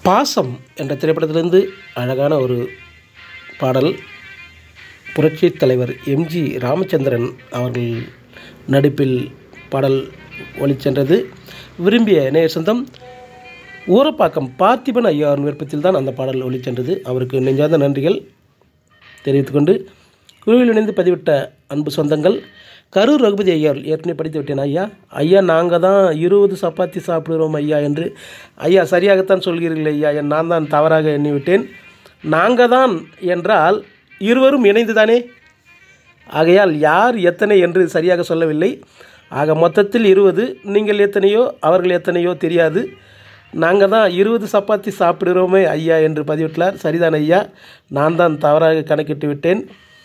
பாசம் என்ற திரைப்படத்திலிருந்து அழகான ஒரு பாடல் புரட்சித் தலைவர் எம்ஜி ராமச்சந்திரன் அவர்கள் நடிப்பில் பாடல் ஒளிச்சென்றது விரும்பிய நேய சொந்தம் ஊரப்பாக்கம் பார்த்திபன் ஐயாவின் விருப்பத்தில் தான் அந்த பாடல் ஒளிச்சென்றது அவருக்கு நெஞ்சார்ந்த நன்றிகள் தெரிவித்துக்கொண்டு குழுவில் இணைந்து பதிவிட்ட அன்பு சொந்தங்கள் கரூர் ரகுபதி ஐயா ஏற்கனவே படித்து விட்டேன் ஐயா ஐயா நாங்கள் தான் இருபது சப்பாத்தி சாப்பிடுகிறோம் ஐயா என்று ஐயா சரியாகத்தான் சொல்கிறீர்கள் ஐயா என் நான் தான் தவறாக எண்ணிவிட்டேன் நாங்கள் தான் என்றால் இருவரும் இணைந்து தானே ஆகையால் யார் எத்தனை என்று சரியாக சொல்லவில்லை ஆக மொத்தத்தில் இருபது நீங்கள் எத்தனையோ அவர்கள் எத்தனையோ தெரியாது நாங்கள் தான் இருபது சப்பாத்தி சாப்பிடுகிறோமே ஐயா என்று பதிவிட்டார் சரிதான் ஐயா நான் தான் தவறாக கணக்கிட்டு விட்டேன்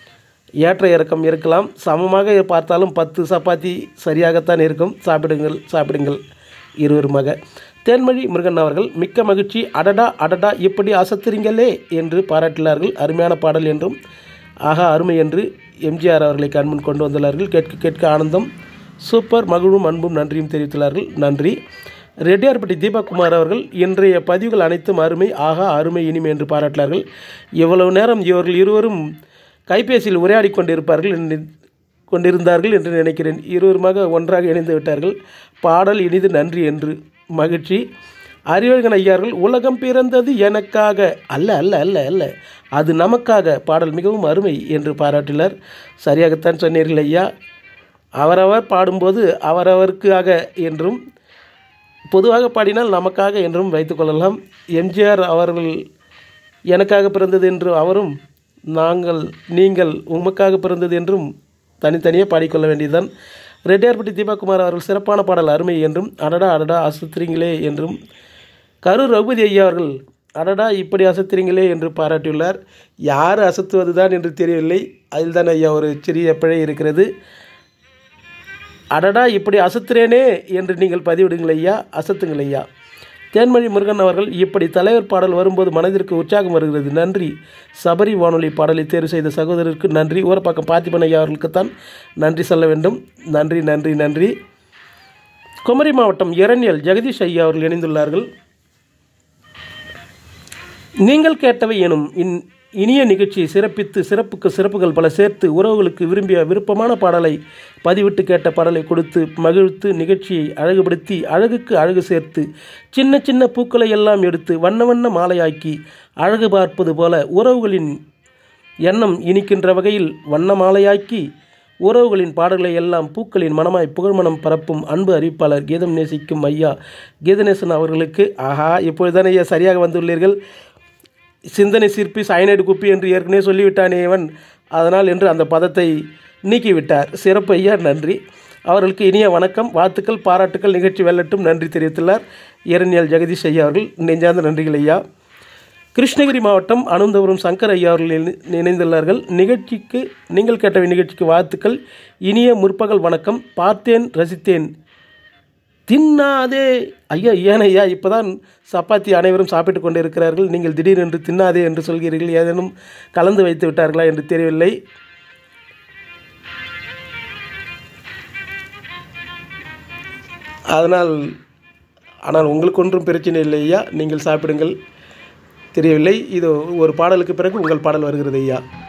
ஏற்ற இறக்கம் இருக்கலாம் சமமாக பார்த்தாலும் பத்து சப்பாத்தி சரியாகத்தான் இருக்கும் சாப்பிடுங்கள் சாப்பிடுங்கள் இருவருமாக தேன்மொழி முருகன் அவர்கள் மிக்க மகிழ்ச்சி அடடா அடடா இப்படி அசத்துறீங்களே என்று பாராட்டினார்கள் அருமையான பாடல் என்றும் ஆகா அருமை என்று எம்ஜிஆர் அவர்களை கண்முன் கொண்டு வந்துள்ளார்கள் கேட்க கேட்க ஆனந்தம் சூப்பர் மகிழும் அன்பும் நன்றியும் தெரிவித்துள்ளார்கள் நன்றி ரெட்டியார்பட்டி தீபக்குமார் அவர்கள் இன்றைய பதிவுகள் அனைத்தும் அருமை ஆகா அருமை இனிமை என்று பாராட்டினார்கள் இவ்வளவு நேரம் இவர்கள் இருவரும் கைபேசியில் உரையாடி கொண்டிருப்பார்கள் என்று கொண்டிருந்தார்கள் என்று நினைக்கிறேன் இருவருமாக ஒன்றாக இணைந்து விட்டார்கள் பாடல் இனிது நன்றி என்று மகிழ்ச்சி அறிவழகன் ஐயார்கள் உலகம் பிறந்தது எனக்காக அல்ல அல்ல அல்ல அல்ல அது நமக்காக பாடல் மிகவும் அருமை என்று பாராட்டினார் சரியாகத்தான் சொன்னீர்கள் ஐயா அவரவர் பாடும்போது அவரவருக்காக என்றும் பொதுவாக பாடினால் நமக்காக என்றும் வைத்துக்கொள்ளலாம் எம்ஜிஆர் அவர்கள் எனக்காக பிறந்தது என்று அவரும் நாங்கள் நீங்கள் உமக்காக பிறந்தது என்றும் தனித்தனியே பாடிக்கொள்ள வேண்டியதுதான் ரெட்டியார்பட்டி தீபக்குமார் அவர்கள் சிறப்பான பாடல் அருமை என்றும் அடடா அடடா அசத்துறீங்களே என்றும் கரூர் ரகுபதி ஐயா அவர்கள் அடடா இப்படி அசத்துறீங்களே என்று பாராட்டியுள்ளார் யார் அசத்துவது தான் என்று தெரியவில்லை அதில் தான் ஐயா ஒரு சிறிய பிழை இருக்கிறது அடடா இப்படி அசத்துறேனே என்று நீங்கள் பதிவிடுங்கள் ஐயா அசத்துங்கள் ஐயா தேன்மொழி முருகன் அவர்கள் இப்படி தலைவர் பாடல் வரும்போது மனதிற்கு உற்சாகம் வருகிறது நன்றி சபரி வானொலி பாடலை தேர்வு செய்த சகோதரருக்கு நன்றி ஊரப்பாக்கம் பார்த்திபன் ஐயா அவர்களுக்குத்தான் நன்றி சொல்ல வேண்டும் நன்றி நன்றி நன்றி குமரி மாவட்டம் இரணியல் ஜெகதீஷ் ஐயா அவர்கள் இணைந்துள்ளார்கள் நீங்கள் கேட்டவை எனும் இன் இனிய நிகழ்ச்சியை சிறப்பித்து சிறப்புக்கு சிறப்புகள் பல சேர்த்து உறவுகளுக்கு விரும்பிய விருப்பமான பாடலை பதிவிட்டு கேட்ட பாடலை கொடுத்து மகிழ்த்து நிகழ்ச்சியை அழகுபடுத்தி அழகுக்கு அழகு சேர்த்து சின்ன சின்ன பூக்களை எல்லாம் எடுத்து வண்ண வண்ண மாலையாக்கி அழகு பார்ப்பது போல உறவுகளின் எண்ணம் இனிக்கின்ற வகையில் வண்ண மாலையாக்கி உறவுகளின் பாடல்களை எல்லாம் பூக்களின் மனமாய் புகழ்மணம் பரப்பும் அன்பு அறிவிப்பாளர் கீதம் நேசிக்கும் ஐயா கீதநேசன் அவர்களுக்கு ஆஹா இப்பொழுதுதானே ஐயா சரியாக வந்துள்ளீர்கள் சிந்தனை சிற்பி சயனைடு குப்பி என்று ஏற்கனவே சொல்லிவிட்டானே இவன் அதனால் என்று அந்த பதத்தை நீக்கிவிட்டார் சிறப்பு ஐயா நன்றி அவர்களுக்கு இனிய வணக்கம் வாழ்த்துக்கள் பாராட்டுக்கள் நிகழ்ச்சி வெல்லட்டும் நன்றி தெரிவித்துள்ளார் இரணியல் ஜெகதீஷ் ஐயா அவர்கள் நெஞ்சார்ந்த நன்றிகள் ஐயா கிருஷ்ணகிரி மாவட்டம் அனந்தபுரம் சங்கர் ஐயா அவர்கள் இணை- இணைந்துள்ளார்கள் நிகழ்ச்சிக்கு நீங்கள் கேட்ட நிகழ்ச்சிக்கு வாழ்த்துக்கள் இனிய முற்பகல் வணக்கம் பார்த்தேன் ரசித்தேன் தின்னாதே ஐயா ஏன் ஐயா இப்போதான் சப்பாத்தி அனைவரும் சாப்பிட்டு கொண்டு இருக்கிறார்கள் நீங்கள் திடீரென்று தின்னாதே என்று சொல்கிறீர்கள் ஏதேனும் கலந்து வைத்து விட்டார்களா என்று தெரியவில்லை அதனால் ஆனால் உங்களுக்கு ஒன்றும் பிரச்சனை இல்லை ஐயா நீங்கள் சாப்பிடுங்கள் தெரியவில்லை இது ஒரு பாடலுக்கு பிறகு உங்கள் பாடல் வருகிறது ஐயா